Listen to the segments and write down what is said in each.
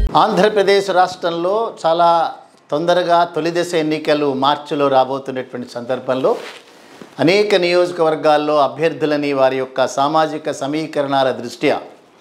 ఆంధ్రప్రదేశ్ రాష్ట్రంలో చాలా తొందరగా తొలి దశ ఎన్నికలు మార్చిలో రాబోతున్నటువంటి సందర్భంలో అనేక నియోజకవర్గాల్లో అభ్యర్థులని వారి యొక్క సామాజిక సమీకరణాల దృష్ట్యా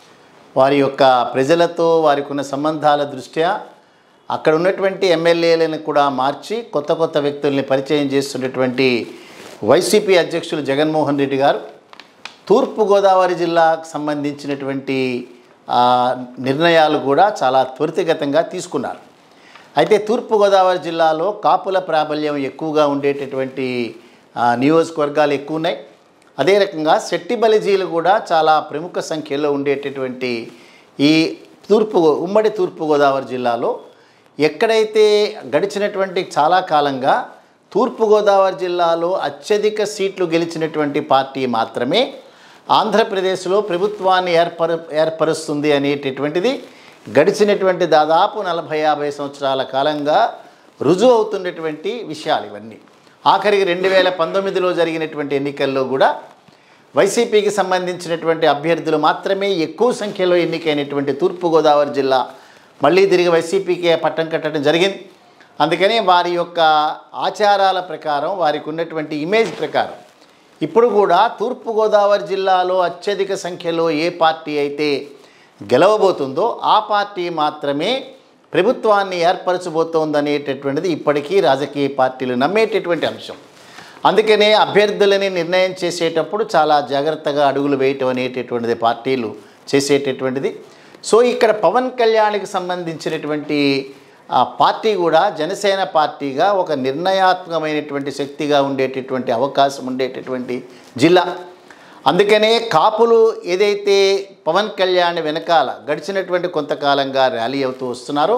వారి యొక్క ప్రజలతో వారికి ఉన్న సంబంధాల దృష్ట్యా అక్కడ ఉన్నటువంటి ఎమ్మెల్యేలను కూడా మార్చి కొత్త కొత్త వ్యక్తుల్ని పరిచయం చేస్తున్నటువంటి వైసీపీ అధ్యక్షులు జగన్మోహన్ రెడ్డి గారు తూర్పుగోదావరి జిల్లాకు సంబంధించినటువంటి ఆ, నిర్ణయాలు కూడా చాలా త్వరితగతంగా తీసుకున్నారు అయితే తూర్పుగోదావరి జిల్లాలో కాపుల ప్రాబల్యం ఎక్కువగా ఉండేటటువంటి ఆ, నియోజకవర్గాలు ఎక్కువ ఉన్నాయి అదే రకంగా శెట్టి బలిజీలు కూడా చాలా ప్రముఖ సంఖ్యలో ఉండేటటువంటి ఈ తూర్పు ఉమ్మడి తూర్పుగోదావరి జిల్లాలో ఎక్కడైతే గడిచినటువంటి చాలా కాలంగా తూర్పుగోదావరి జిల్లాలో అత్యధిక సీట్లు గెలిచినటువంటి పార్టీ మాత్రమే ఆంధ్రప్రదేశ్లో ప్రభుత్వాన్ని ఏర్పరు ఏర్పరుస్తుంది అనేటటువంటిది గడిచినటువంటి దాదాపు నలభై యాభై సంవత్సరాల కాలంగా రుజువు అవుతున్నటువంటి విషయాలు ఇవన్నీ ఆఖరికి రెండు వేల పంతొమ్మిదిలో జరిగినటువంటి ఎన్నికల్లో కూడా వైసీపీకి సంబంధించినటువంటి అభ్యర్థులు మాత్రమే ఎక్కువ సంఖ్యలో ఎన్నికైనటువంటి తూర్పుగోదావరి జిల్లా మళ్ళీ తిరిగి వైసీపీకే పట్టం కట్టడం జరిగింది అందుకని వారి యొక్క ఆచారాల ప్రకారం వారికి ఉన్నటువంటి ఇమేజ్ ప్రకారం ఇప్పుడు కూడా తూర్పుగోదావరి జిల్లాలో అత్యధిక సంఖ్యలో ఏ పార్టీ అయితే గెలవబోతుందో ఆ పార్టీ మాత్రమే ప్రభుత్వాన్ని ఏర్పరచబోతోందనేటటువంటిది ఇప్పటికీ రాజకీయ పార్టీలు నమ్మేటటువంటి అంశం అందుకనే అభ్యర్థులని నిర్ణయం చేసేటప్పుడు చాలా జాగ్రత్తగా అడుగులు వేయటం అనేటటువంటిది పార్టీలు చేసేటటువంటిది సో ఇక్కడ పవన్ కళ్యాణ్కి సంబంధించినటువంటి ఆ పార్టీ కూడా జనసేన పార్టీగా ఒక నిర్ణయాత్మకమైనటువంటి శక్తిగా ఉండేటటువంటి అవకాశం ఉండేటటువంటి జిల్లా అందుకనే కాపులు ఏదైతే పవన్ కళ్యాణ్ వెనకాల గడిచినటువంటి కొంతకాలంగా ర్యాలీ అవుతూ వస్తున్నారో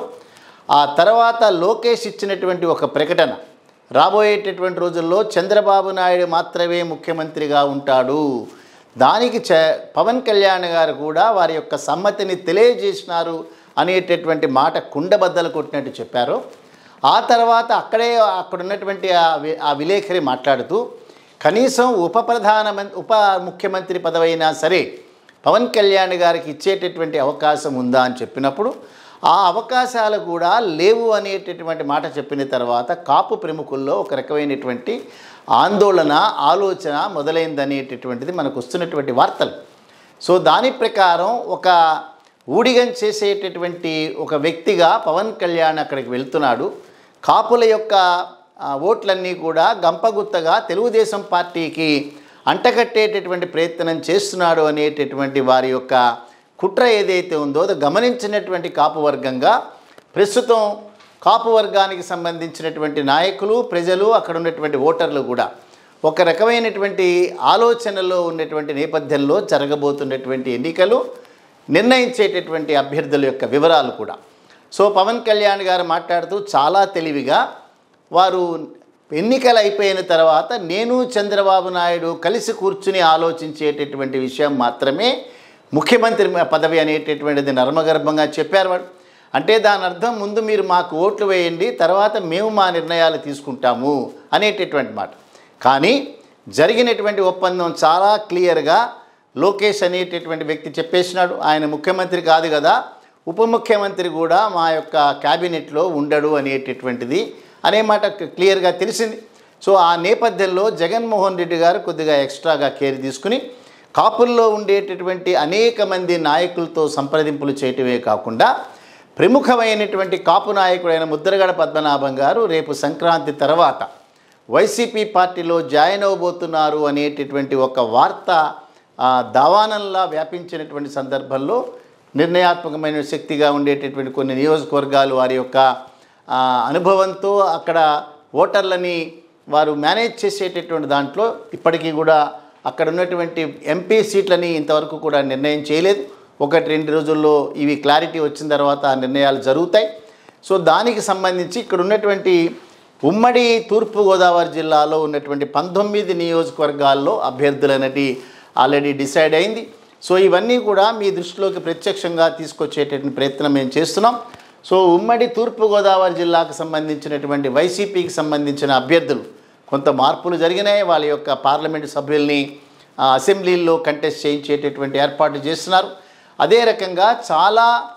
ఆ తర్వాత లోకేష్ ఇచ్చినటువంటి ఒక ప్రకటన రాబోయేటటువంటి రోజుల్లో చంద్రబాబు నాయుడు మాత్రమే ముఖ్యమంత్రిగా ఉంటాడు దానికి చ పవన్ కళ్యాణ్ గారు కూడా వారి యొక్క సమ్మతిని తెలియజేసినారు అనేటటువంటి మాట కుండబద్దలు కొట్టినట్టు చెప్పారు ఆ తర్వాత అక్కడే అక్కడ ఉన్నటువంటి ఆ వి- ఆ విలేకరి మాట్లాడుతూ కనీసం ఉప ప్రధానమంత్రి ఉప ముఖ్యమంత్రి పదవైనా సరే పవన్ కళ్యాణ్ గారికి ఇచ్చేటటువంటి అవకాశం ఉందా అని చెప్పినప్పుడు ఆ అవకాశాలు కూడా లేవు అనేటటువంటి మాట చెప్పిన తర్వాత కాపు ప్రముఖుల్లో ఒక రకమైనటువంటి ఆందోళన ఆలోచన మొదలైందనేటటువంటిది మనకు వస్తున్నటువంటి వార్తలు సో దాని ప్రకారం ఒక ఊడిగం చేసేటటువంటి ఒక వ్యక్తిగా పవన్ కళ్యాణ్ అక్కడికి వెళ్తున్నాడు కాపుల యొక్క ఆ, ఓట్లన్నీ కూడా గంపగుత్తగా తెలుగుదేశం పార్టీకి అంటగట్టేటటువంటి ప్రయత్నం చేస్తున్నాడు అనేటటువంటి వారి యొక్క కుట్ర ఏదైతే ఉందో అది గమనించినటువంటి కాపు వర్గంగా ప్రస్తుతం కాపు వర్గానికి సంబంధించినటువంటి నాయకులు ప్రజలు అక్కడ ఉన్నటువంటి ఓటర్లు కూడా ఒక రకమైనటువంటి ఆలోచనలో ఉన్నటువంటి నేపథ్యంలో జరగబోతున్నటువంటి ఎన్నికలు నిర్ణయించేటటువంటి అభ్యర్థుల యొక్క వివరాలు కూడా సో పవన్ కళ్యాణ్ గారు మాట్లాడుతూ చాలా తెలివిగా వారు ఎన్నికలు అయిపోయిన తర్వాత నేను చంద్రబాబు నాయుడు కలిసి కూర్చుని ఆలోచించేటటువంటి విషయం మాత్రమే ముఖ్యమంత్రి పదవి అనేటటువంటిది నర్మగర్భంగా చెప్పారు వాడు అంటే దాని అర్థం ముందు మీరు మాకు ఓట్లు వేయండి తర్వాత మేము మా నిర్ణయాలు తీసుకుంటాము అనేటటువంటి మాట కానీ జరిగినటువంటి ఒప్పందం చాలా క్లియర్గా లోకేష్ అనేటటువంటి వ్యక్తి చెప్పేసినాడు ఆయన ముఖ్యమంత్రి కాదు కదా ఉప ముఖ్యమంత్రి కూడా మా యొక్క క్యాబినెట్లో ఉండడు అనేటటువంటిది అనే మాట క్లియర్గా తెలిసింది సో ఆ నేపథ్యంలో జగన్మోహన్ రెడ్డి గారు కొద్దిగా ఎక్స్ట్రాగా కేర్ తీసుకుని కాపుల్లో ఉండేటటువంటి అనేక మంది నాయకులతో సంప్రదింపులు చేయటమే కాకుండా ప్రముఖమైనటువంటి కాపు నాయకుడైన ముద్రగడ పద్మనాభం గారు రేపు సంక్రాంతి తర్వాత వైసీపీ పార్టీలో జాయిన్ అవబోతున్నారు అనేటటువంటి ఒక వార్త ఆ, దావానంలా వ్యాపించినటువంటి సందర్భంలో నిర్ణయాత్మకమైన శక్తిగా ఉండేటటువంటి కొన్ని నియోజకవర్గాలు వారి యొక్క ఆ, అనుభవంతో అక్కడ ఓటర్లని వారు మేనేజ్ చేసేటటువంటి దాంట్లో ఇప్పటికీ కూడా అక్కడ ఉన్నటువంటి ఎంపీ సీట్లని ఇంతవరకు కూడా నిర్ణయం చేయలేదు ఒకటి రెండు రోజుల్లో ఇవి క్లారిటీ వచ్చిన తర్వాత ఆ నిర్ణయాలు జరుగుతాయి సో దానికి సంబంధించి ఇక్కడ ఉన్నటువంటి ఉమ్మడి తూర్పుగోదావరి జిల్లాలో ఉన్నటువంటి పంతొమ్మిది నియోజకవర్గాల్లో అభ్యర్థులనేటి ఆల్రెడీ డిసైడ్ అయింది సో ఇవన్నీ కూడా మీ దృష్టిలోకి ప్రత్యక్షంగా తీసుకొచ్చేటటువంటి ప్రయత్నం మేము చేస్తున్నాం సో ఉమ్మడి తూర్పుగోదావరి జిల్లాకు సంబంధించినటువంటి వైసీపీకి సంబంధించిన అభ్యర్థులు కొంత మార్పులు జరిగినాయి వాళ్ళ యొక్క పార్లమెంటు సభ్యుల్ని ఆ, అసెంబ్లీల్లో కంటెస్ట్ చేయించేటటువంటి ఏర్పాటు చేస్తున్నారు అదే రకంగా చాలా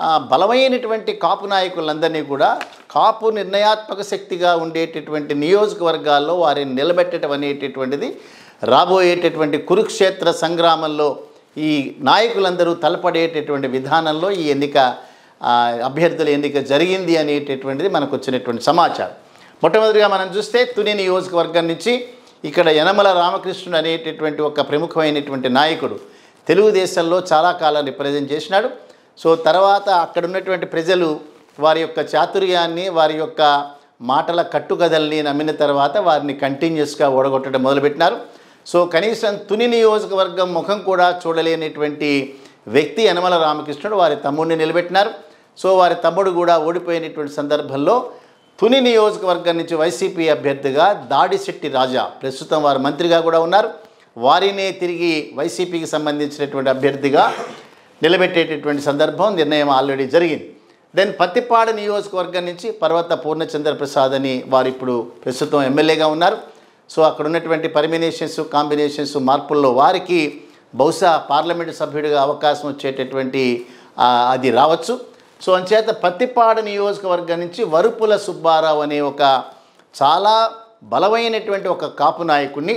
ఆ, బలమైనటువంటి కాపు నాయకులందరినీ కూడా కాపు నిర్ణయాత్మక శక్తిగా ఉండేటటువంటి నియోజకవర్గాల్లో వారిని నిలబెట్టడం అనేటటువంటిది రాబోయేటటువంటి కురుక్షేత్ర సంగ్రామంలో ఈ నాయకులందరూ తలపడేటటువంటి విధానంలో ఈ ఎన్నిక ఆ, అభ్యర్థుల ఎన్నిక జరిగింది అనేటటువంటిది మనకు వచ్చినటువంటి సమాచారం మొట్టమొదటిగా మనం చూస్తే తుని నియోజకవర్గం నుంచి ఇక్కడ యనమల రామకృష్ణుడు అనేటటువంటి ఒక ప్రముఖమైనటువంటి నాయకుడు తెలుగుదేశంలో చాలా కాలం రిప్రజెంట్ చేసినాడు సో తర్వాత అక్కడ ఉన్నటువంటి ప్రజలు వారి యొక్క చాతుర్యాన్ని వారి యొక్క మాటల కట్టుకథల్ని నమ్మిన తర్వాత వారిని కంటిన్యూస్గా ఓడగొట్టడం మొదలుపెట్టినారు సో కనీసం తుని నియోజకవర్గం ముఖం కూడా చూడలేనటువంటి వ్యక్తి యనమల రామకృష్ణుడు వారి తమ్ముడిని నిలబెట్టినారు సో వారి తమ్ముడు కూడా ఓడిపోయినటువంటి సందర్భంలో తుని నియోజకవర్గం నుంచి వైసీపీ అభ్యర్థిగా దాడిశెట్టి రాజా ప్రస్తుతం వారు మంత్రిగా కూడా ఉన్నారు వారినే తిరిగి వైసీపీకి సంబంధించినటువంటి అభ్యర్థిగా నిలబెట్టేటటువంటి సందర్భం నిర్ణయం ఆల్రెడీ జరిగింది దెన్ పత్తిపాడు నియోజకవర్గం నుంచి పర్వత పూర్ణచంద్ర ప్రసాద్ అని వారు ఇప్పుడు ప్రస్తుతం ఎమ్మెల్యేగా ఉన్నారు సో అక్కడ ఉన్నటువంటి పర్మినేషన్స్ కాంబినేషన్స్ మార్పుల్లో వారికి బహుశా పార్లమెంటు సభ్యుడిగా అవకాశం వచ్చేటటువంటి ఆ, అది రావచ్చు సో అంచేత పత్తిపాడు నియోజకవర్గం నుంచి వరుపుల సుబ్బారావు అనే ఒక చాలా బలమైనటువంటి ఒక కాపు నాయకుడిని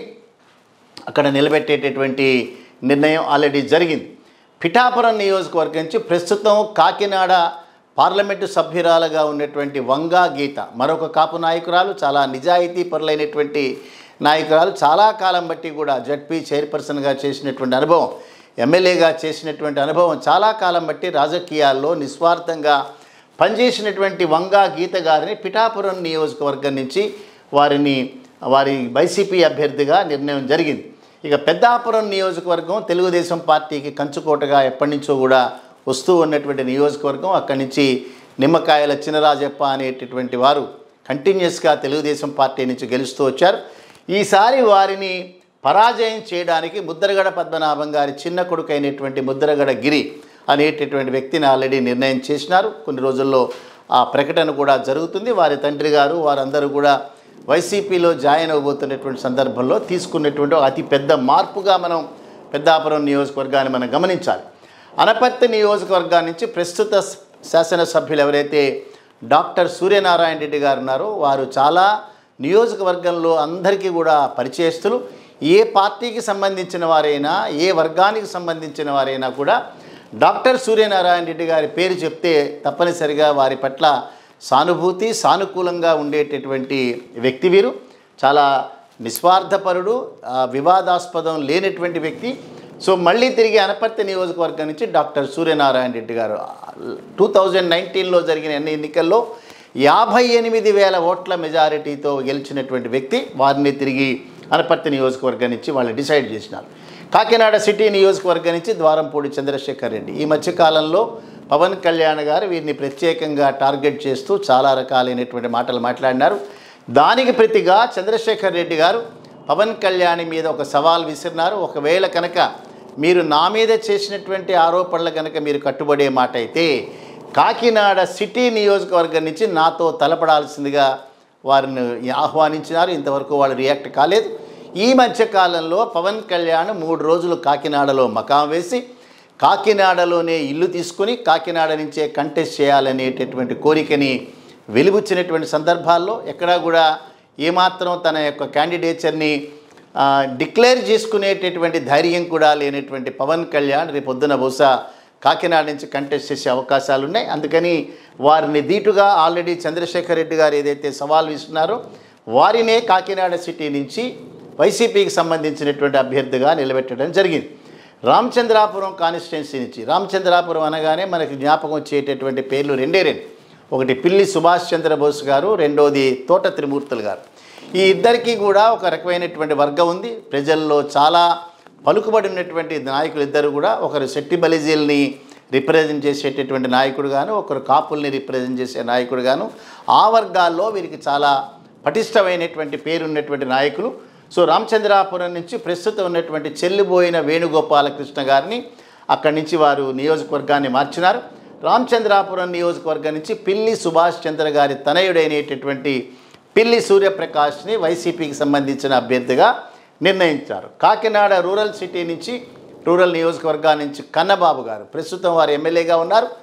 అక్కడ నిలబెట్టేటటువంటి నిర్ణయం ఆల్రెడీ జరిగింది పిఠాపురం నియోజకవర్గం నుంచి ప్రస్తుతం కాకినాడ పార్లమెంటు సభ్యురాలుగా ఉన్నటువంటి వంగా గీత మరొక కాపు నాయకురాలు చాలా నిజాయితీ పరులైనటువంటి నాయకురాలు చాలా కాలం బట్టి కూడా జడ్పీ చైర్పర్సన్గా చేసినటువంటి అనుభవం ఎమ్మెల్యేగా చేసినటువంటి అనుభవం చాలా కాలం బట్టి రాజకీయాల్లో నిస్వార్థంగా పనిచేసినటువంటి వంగా గీత గారిని పిఠాపురం నియోజకవర్గం నుంచి వారిని వారి వైసీపీ అభ్యర్థిగా నిర్ణయం జరిగింది ఇక పెద్దాపురం నియోజకవర్గం తెలుగుదేశం పార్టీకి కంచుకోటగా ఎప్పటి నుంచో కూడా వస్తూ ఉన్నటువంటి నియోజకవర్గం అక్కడి నుంచి నిమ్మకాయల చినరాజప్ప అనేటటువంటి వారు కంటిన్యూస్గా తెలుగుదేశం పార్టీ నుంచి గెలుస్తూ వచ్చారు ఈసారి వారిని పరాజయం చేయడానికి ముద్రగడ పద్మనాభం గారి చిన్న కొడుకు అయినటువంటి ముద్రగడ గిరి అనేటటువంటి వ్యక్తిని ఆల్రెడీ నిర్ణయం చేసినారు కొన్ని రోజుల్లో ఆ ప్రకటన కూడా జరుగుతుంది వారి తండ్రి గారు వారందరూ కూడా వైసీపీలో జాయిన్ అవబోతున్నటువంటి సందర్భంలో తీసుకున్నటువంటి ఒక అతి పెద్ద మార్పుగా మనం పెద్దాపురం నియోజకవర్గాన్ని మనం గమనించాలి అనపర్తి నియోజకవర్గాన్ని నుంచి ప్రస్తుత శాసనసభ్యులు ఎవరైతే డాక్టర్ సూర్యనారాయణ రెడ్డి గారు ఉన్నారో వారు చాలా నియోజకవర్గంలో అందరికీ కూడా పరిచయస్తులు ఏ పార్టీకి సంబంధించిన వారైనా ఏ వర్గానికి సంబంధించిన వారైనా కూడా డాక్టర్ సూర్యనారాయణ రెడ్డి గారి పేరు చెప్తే తప్పనిసరిగా వారి పట్ల సానుభూతి సానుకూలంగా ఉండేటటువంటి వ్యక్తి వీరు చాలా నిస్వార్థపరుడు ఆ, వివాదాస్పదం లేనటువంటి వ్యక్తి సో మళ్ళీ తిరిగి అనపర్తి నియోజకవర్గం నుంచి డాక్టర్ సూర్యనారాయణ రెడ్డి గారు టూ థౌజండ్ నైన్టీన్లో జరిగిన ఎన్ని ఎన్నికల్లో యాభై ఎనిమిది వేల ఓట్ల మెజారిటీతో గెలిచినటువంటి వ్యక్తి వారిని తిరిగి అనపర్తి నియోజకవర్గం నుంచి వాళ్ళు డిసైడ్ చేసినారు కాకినాడ సిటీ నియోజకవర్గం నుంచి ద్వారంపూడి చంద్రశేఖర్ రెడ్డి ఈ మధ్యకాలంలో పవన్ కళ్యాణ్ గారు వీరిని ప్రత్యేకంగా టార్గెట్ చేస్తూ చాలా రకాలైనటువంటి మాటలు మాట్లాడినారు దానికి ప్రతిగా చంద్రశేఖర్ రెడ్డి గారు పవన్ కళ్యాణ్ మీద ఒక సవాల్ విసిరినారు ఒకవేళ కనుక మీరు నా మీద చేసినటువంటి ఆరోపణలు కనుక మీరు కట్టుబడే మాట అయితే కాకినాడ సిటీ నియోజకవర్గం నుంచి నాతో తలపడాల్సిందిగా వారిని ఆహ్వానించినారు ఇంతవరకు వాళ్ళు రియాక్ట్ కాలేదు ఈ మధ్య కాలంలో పవన్ కళ్యాణ్ మూడు రోజులు కాకినాడలో మకాం వేసి కాకినాడలోనే ఇల్లు తీసుకుని కాకినాడ నుంచే కంటెస్ట్ చేయాలనేటటువంటి కోరికని వెలుగుచ్చినటువంటి సందర్భాల్లో ఎక్కడా కూడా ఏమాత్రం తన యొక్క క్యాండిడేచర్ని ఆ, డిక్లేర్ చేసుకునేటటువంటి ధైర్యం కూడా లేనటువంటి పవన్ కళ్యాణ్ రేపు పొద్దున బహుశా కాకినాడ నుంచి కంటెస్ట్ చేసే అవకాశాలు ఉన్నాయి అందుకని వారిని ధీటుగా ఆల్రెడీ చంద్రశేఖర్ రెడ్డి గారు ఏదైతే సవాల్ ఇస్తున్నారో వారినే కాకినాడ సిటీ నుంచి వైసీపీకి సంబంధించినటువంటి అభ్యర్థిగా నిలబెట్టడం జరిగింది రామచంద్రాపురం కాన్స్టిట్యున్సీ నుంచి రామచంద్రాపురం అనగానే మనకి జ్ఞాపకం వచ్చేటటువంటి పేర్లు రెండే రెండు ఒకటి పిల్లి సుభాష్ చంద్రబోస్ గారు రెండోది తోట త్రిమూర్తులు గారు ఈ ఇద్దరికీ కూడా ఒక రకమైనటువంటి వర్గం ఉంది ప్రజల్లో చాలా పలుకుబడి ఉన్నటువంటి నాయకులు ఇద్దరు కూడా ఒకరు శెట్టి బలిజీల్ని రిప్రజెంట్ చేసేటటువంటి నాయకుడు గాను ఒకరు కాపుల్ని రిప్రజెంట్ చేసే నాయకుడు గాను ఆ వర్గాల్లో వీరికి చాలా పటిష్టమైనటువంటి పేరున్నటువంటి నాయకులు సో రామచంద్రాపురం నుంచి ప్రస్తుతం ఉన్నటువంటి చెల్లిబోయిన వేణుగోపాలకృష్ణ గారిని అక్కడి నుంచి వారు నియోజకవర్గాన్ని మార్చినారు రామచంద్రాపురం నియోజకవర్గం నుంచి పిల్లి సుభాష్ చంద్ర గారి తనయుడైనటువంటి పిల్లి సూర్యప్రకాష్ని వైసీపీకి సంబంధించిన అభ్యర్థిగా నిర్ణయించారు కాకినాడ రూరల్ సిటీ నుంచి రూరల్ నియోజకవర్గాల నుంచి కన్నబాబు గారు ప్రస్తుతం వారు ఎమ్మెల్యేగా ఉన్నారు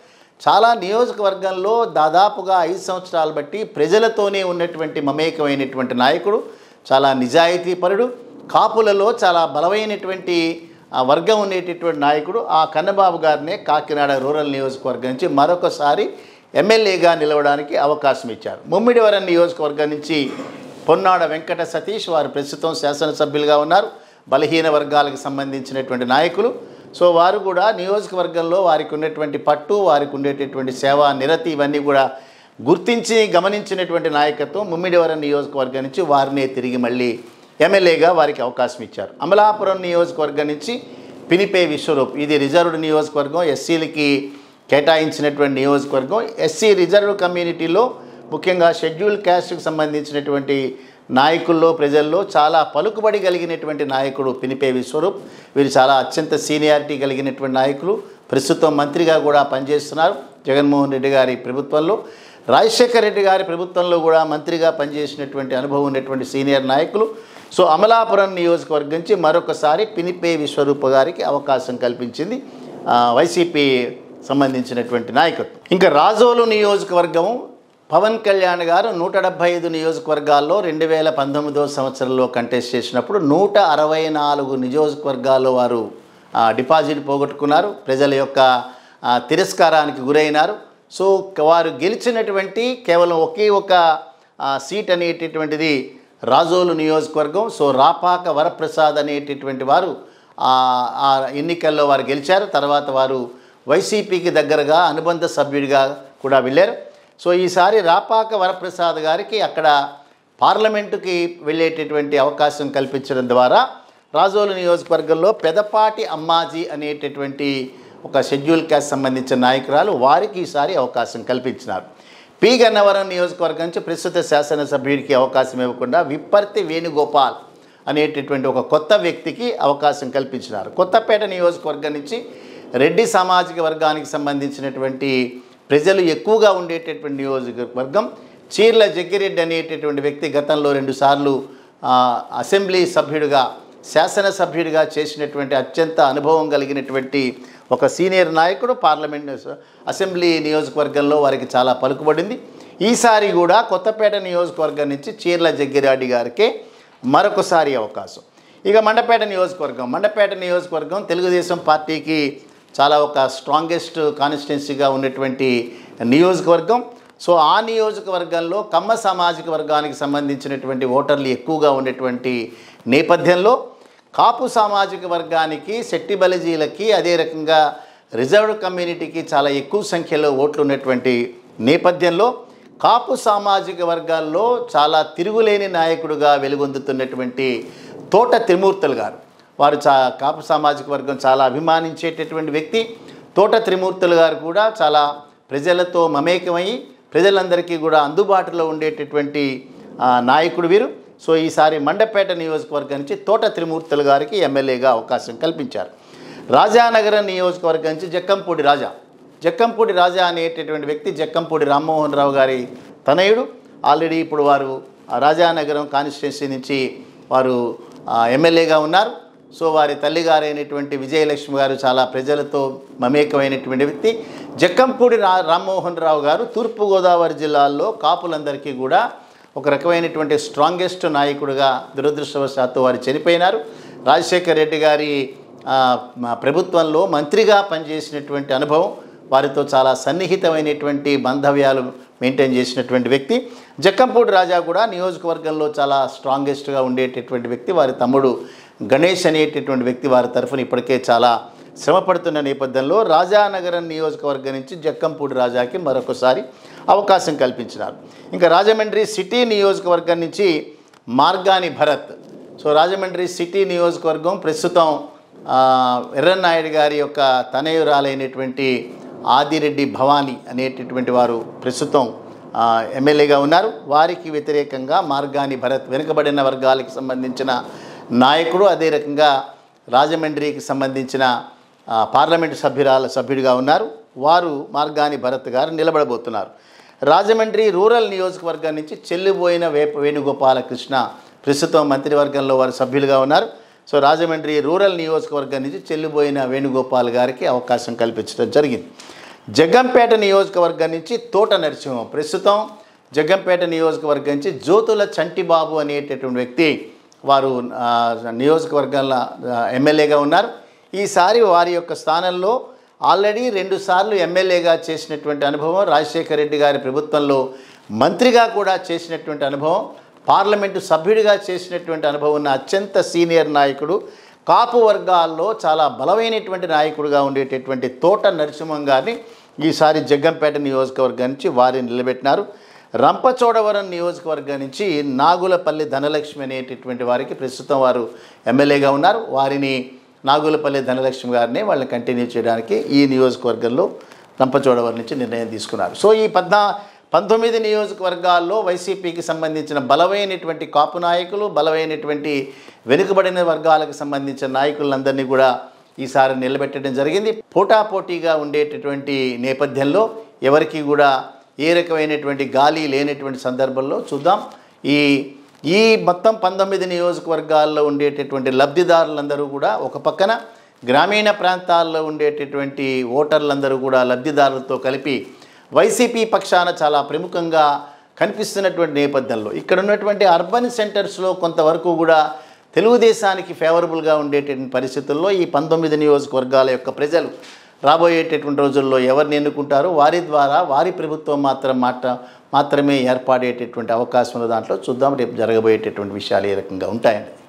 చాలా నియోజకవర్గంలో దాదాపుగా ఐదు సంవత్సరాలు బట్టి ప్రజలతోనే ఉన్నటువంటి మమేకమైనటువంటి నాయకుడు చాలా నిజాయితీపరుడు కాపులలో చాలా బలమైనటువంటి ఆ వర్గం ఉండేటటువంటి నాయకుడు ఆ కన్నబాబు గారినే కాకినాడ రూరల్ నియోజకవర్గం నుంచి మరొకసారి ఎమ్మెల్యేగా నిలవడానికి అవకాశం ఇచ్చారు ముమ్మిడివరం నియోజకవర్గం నుంచి పొన్నాడ వెంకట సతీష్ వారు ప్రస్తుతం శాసనసభ్యులుగా ఉన్నారు బలహీన వర్గాలకు సంబంధించినటువంటి నాయకులు సో వారు కూడా నియోజకవర్గంలో వారికి ఉన్నటువంటి పట్టు వారికి ఉండేటటువంటి సేవా నిరతి ఇవన్నీ కూడా గుర్తించి గమనించినటువంటి నాయకత్వం ముమ్మిడివరం నియోజకవర్గం నుంచి వారినే తిరిగి మళ్ళీ ఎమ్మెల్యేగా వారికి అవకాశం ఇచ్చారు అమలాపురం నియోజకవర్గం నుంచి పినిపే విశ్వరూప్ ఇది రిజర్వ్డ్ నియోజకవర్గం ఎస్సీలకి కేటాయించినటువంటి నియోజకవర్గం ఎస్సీ రిజర్వ్డ్ కమ్యూనిటీలో ముఖ్యంగా షెడ్యూల్ క్యాస్ట్కి సంబంధించినటువంటి నాయకుల్లో ప్రజల్లో చాలా పలుకుబడి కలిగినటువంటి నాయకుడు పినిపే విశ్వరూప్ వీరు చాలా అత్యంత సీనియారిటీ కలిగినటువంటి నాయకులు ప్రస్తుతం మంత్రిగా కూడా పనిచేస్తున్నారు జగన్మోహన్ రెడ్డి గారి ప్రభుత్వంలో రాజశేఖర రెడ్డి గారి ప్రభుత్వంలో కూడా మంత్రిగా పనిచేసినటువంటి అనుభవం ఉన్నటువంటి సీనియర్ నాయకులు సో అమలాపురం నియోజకవర్గం నుంచి మరొకసారి పినిపే విశ్వరూప గారికి అవకాశం కల్పించింది ఆ, వైసీపీ సంబంధించినటువంటి నాయకత్వం ఇంకా రాజోలు నియోజకవర్గం పవన్ కళ్యాణ్ గారు నూట డెబ్భై ఐదు నియోజకవర్గాల్లో రెండు వేల పంతొమ్మిదో సంవత్సరంలో కంటెస్ట్ చేసినప్పుడు నూట అరవై నాలుగు నియోజకవర్గాల్లో వారు ఆ, డిపాజిట్ పోగొట్టుకున్నారు ప్రజల యొక్క ఆ, తిరస్కారానికి గురైనారు సో క- వారు గెలిచినటువంటి కేవలం ఒకే ఒక ఆ, సీట్ అనేటటువంటిది రాజోలు నియోజకవర్గం సో రాపాక వరప్రసాద్ అనేటటువంటి వారు ఆ ఆ ఎన్నికల్లో వారు గెలిచారు తర్వాత వారు వైసీపీకి దగ్గరగా అనుబంధ సభ్యుడిగా కూడా వెళ్ళారు సో ఈసారి రాపాక వరప్రసాద్ గారికి అక్కడ పార్లమెంటుకి వెళ్ళేటటువంటి అవకాశం కల్పించడం ద్వారా రాజోలు నియోజకవర్గంలో పెదపాటి అమ్మాజీ అనేటటువంటి ఒక షెడ్యూల్ క్యాస్ట్ సంబంధించిన నాయకురాలు వారికి ఈసారి అవకాశం కల్పించినారు పి గన్నవరం నియోజకవర్గం నుంచి ప్రస్తుత శాసనసభ్యుడికి అవకాశం ఇవ్వకుండా విప్పర్తి వేణుగోపాల్ అనేటటువంటి ఒక కొత్త వ్యక్తికి అవకాశం కల్పించినారు కొత్తపేట నియోజకవర్గం నుంచి రెడ్డి సామాజిక వర్గానికి సంబంధించినటువంటి ప్రజలు ఎక్కువగా ఉండేటటువంటి నియోజకవర్గం చీర్ల జగ్గిరెడ్డి అనేటటువంటి వ్యక్తి గతంలో రెండుసార్లు ఆ, అసెంబ్లీ సభ్యుడిగా శాసనసభ్యుడిగా చేసినటువంటి అత్యంత అనుభవం కలిగినటువంటి ఒక సీనియర్ నాయకుడు పార్లమెంట్ అసెంబ్లీ నియోజకవర్గంలో వారికి చాలా పలుకుబడింది ఈసారి కూడా కొత్తపేట నియోజకవర్గం నుంచి చీర్ల జగ్గిరెడ్డి గారికే మరొకసారి అవకాశం ఇక మండపేట నియోజకవర్గం మండపేట నియోజకవర్గం తెలుగుదేశం పార్టీకి చాలా ఒక స్ట్రాంగెస్ట్ కాన్స్టిట్యున్సీగా ఉన్నటువంటి నియోజకవర్గం సో ఆ నియోజకవర్గంలో కమ్మ సామాజిక వర్గానికి సంబంధించినటువంటి ఓటర్లు ఎక్కువగా ఉండేటువంటి నేపథ్యంలో కాపు సామాజిక వర్గానికి శెట్టి బలిజీలకి అదే రకంగా రిజర్వ్డ్ కమ్యూనిటీకి చాలా ఎక్కువ సంఖ్యలో ఓట్లు ఉన్నటువంటి నేపథ్యంలో కాపు సామాజిక వర్గాల్లో చాలా తిరుగులేని నాయకుడుగా వెలుగొందుతున్నటువంటి తోట త్రిమూర్తులు గారు వారు చా కాపు సామాజిక వర్గం చాలా అభిమానించేటటువంటి వ్యక్తి తోట త్రిమూర్తులు గారు కూడా చాలా ప్రజలతో మమేకమై ప్రజలందరికీ కూడా అందుబాటులో ఉండేటటువంటి ఆ, నాయకుడు వీరు సో ఈసారి మండపేట నియోజకవర్గం నుంచి తోట త్రిమూర్తులు గారికి ఎమ్మెల్యేగా అవకాశం కల్పించారు రాజానగరం నియోజకవర్గం నుంచి జక్కంపూడి రాజా జక్కంపూడి రాజా అనేటటువంటి వ్యక్తి జక్కంపూడి రామ్మోహన్ రావు గారి తనయుడు ఆల్రెడీ ఇప్పుడు వారు ఆ రాజానగరం కాన్స్టిట్యున్సీ నుంచి వారు ఆ, ఎమ్మెల్యేగా ఉన్నారు సో వారి తల్లిగారైనటువంటి విజయలక్ష్మి గారు చాలా ప్రజలతో మమేకమైనటువంటి వ్యక్తి జక్కంపూడి రా రామ్మోహన్ రావు గారు తూర్పుగోదావరి జిల్లాల్లో కాపులందరికీ కూడా ఒక రకమైనటువంటి స్ట్రాంగెస్ట్ నాయకుడిగా దురదృష్టవశాత్తు వారు చనిపోయినారు రాజశేఖర్ రెడ్డి గారి ఆ, మా ప్రభుత్వంలో మంత్రిగా పనిచేసినటువంటి అనుభవం వారితో చాలా సన్నిహితమైనటువంటి బాంధవ్యాలు మెయింటైన్ చేసినటువంటి వ్యక్తి జక్కంపూడి రాజా కూడా నియోజకవర్గంలో చాలా స్ట్రాంగెస్ట్గా ఉండేటటువంటి వ్యక్తి వారి తమ్ముడు గణేష్ అనేటటువంటి వ్యక్తి వారి తరఫున ఇప్పటికే చాలా శ్రమపడుతున్న నేపథ్యంలో రాజానగరం నియోజకవర్గం నుంచి జక్కంపూడి రాజాకి మరొకసారి అవకాశం కల్పించినారు ఇంకా రాజమండ్రి సిటీ నియోజకవర్గం నుంచి మార్గాని భరత్ సో రాజమండ్రి సిటీ నియోజకవర్గం ప్రస్తుతం ఆ, ఎర్రన్నాయుడు గారి యొక్క తనయురాలైనటువంటి ఆదిరెడ్డి భవానీ అనేటటువంటి వారు ప్రస్తుతం ఆ, ఎమ్మెల్యేగా ఉన్నారు వారికి వ్యతిరేకంగా మార్గాని భరత్ వెనుకబడిన వర్గాలకు సంబంధించిన నాయకుడు అదే రకంగా రాజమండ్రికి సంబంధించిన ఆ, పార్లమెంటు సభ్యురాల సభ్యుడిగా ఉన్నారు వారు మార్గాని భరత్ గారు నిలబడబోతున్నారు రాజమండ్రి రూరల్ నియోజకవర్గం నుంచి చెల్లిపోయిన వేప వేణుగోపాలకృష్ణ ప్రస్తుతం మంత్రివర్గంలో వారు సభ్యులుగా ఉన్నారు సో రాజమండ్రి రూరల్ నియోజకవర్గం నుంచి చెల్లిపోయిన వేణుగోపాల్ గారికి అవకాశం కల్పించడం జరిగింది జగ్గంపేట నియోజకవర్గం నుంచి తోట నరసింహం ప్రస్తుతం జగ్గంపేట నియోజకవర్గం నుంచి జ్యోతుల చంటిబాబు అనేటటువంటి వ్యక్తి వారు ఆ, నియోజకవర్గాల ఆ, ఎమ్మెల్యేగా ఉన్నారు ఈసారి వారి యొక్క స్థానంలో ఆల్రెడీ రెండుసార్లు ఎమ్మెల్యేగా చేసినటువంటి అనుభవం రాజశేఖర రెడ్డి గారి ప్రభుత్వంలో మంత్రిగా కూడా చేసినటువంటి అనుభవం పార్లమెంటు సభ్యుడిగా చేసినటువంటి అనుభవం ఉన్న అత్యంత సీనియర్ నాయకుడు కాపు వర్గాల్లో చాలా బలమైనటువంటి నాయకుడిగా ఉండేటటువంటి తోట నరసింహం గారిని ఈసారి జగ్గంపేట నియోజకవర్గం నుంచి వారిని నిలబెట్టినారు రంపచోడవరం నియోజకవర్గం నుంచి నాగులపల్లి ధనలక్ష్మి అనేటటువంటి వారికి ప్రస్తుతం వారు ఎమ్మెల్యేగా ఉన్నారు వారిని నాగులపల్లి ధనలక్ష్మి గారిని వాళ్ళని కంటిన్యూ చేయడానికి ఈ నియోజకవర్గంలో రంపచోడవరం నుంచి నిర్ణయం తీసుకున్నారు సో ఈ పద్నా పంతొమ్మిది నియోజకవర్గాల్లో వైసీపీకి సంబంధించిన బలమైనటువంటి కాపు నాయకులు బలమైనటువంటి వెనుకబడిన వర్గాలకు సంబంధించిన నాయకులందరినీ కూడా ఈసారి నిలబెట్టడం జరిగింది పోటాపోటీగా ఉండేటటువంటి నేపథ్యంలో ఎవరికి కూడా ఏ రకమైనటువంటి గాలి లేనటువంటి సందర్భంలో చూద్దాం ఈ ఈ మొత్తం పంతొమ్మిది నియోజకవర్గాల్లో ఉండేటటువంటి లబ్ధిదారులందరూ కూడా ఒక పక్కన గ్రామీణ ప్రాంతాల్లో ఉండేటటువంటి ఓటర్లందరూ కూడా లబ్ధిదారులతో కలిపి వైసీపీ పక్షాన చాలా ప్రముఖంగా కనిపిస్తున్నటువంటి నేపథ్యంలో ఇక్కడ ఉన్నటువంటి అర్బన్ సెంటర్స్లో కొంతవరకు కూడా తెలుగుదేశానికి ఫేవరబుల్గా ఉండేటటువంటి పరిస్థితుల్లో ఈ పంతొమ్మిది నియోజకవర్గాల యొక్క ప్రజలు రాబోయేటటువంటి రోజుల్లో ఎవరిని ఎన్నుకుంటారో వారి ద్వారా వారి ప్రభుత్వం మాత్రం మాట మాత్రమే ఏర్పడేటటువంటి అవకాశం ఉన్న దాంట్లో చూద్దాం రేపు జరగబోయేటటువంటి విషయాలు ఏ రకంగా ఉంటాయండి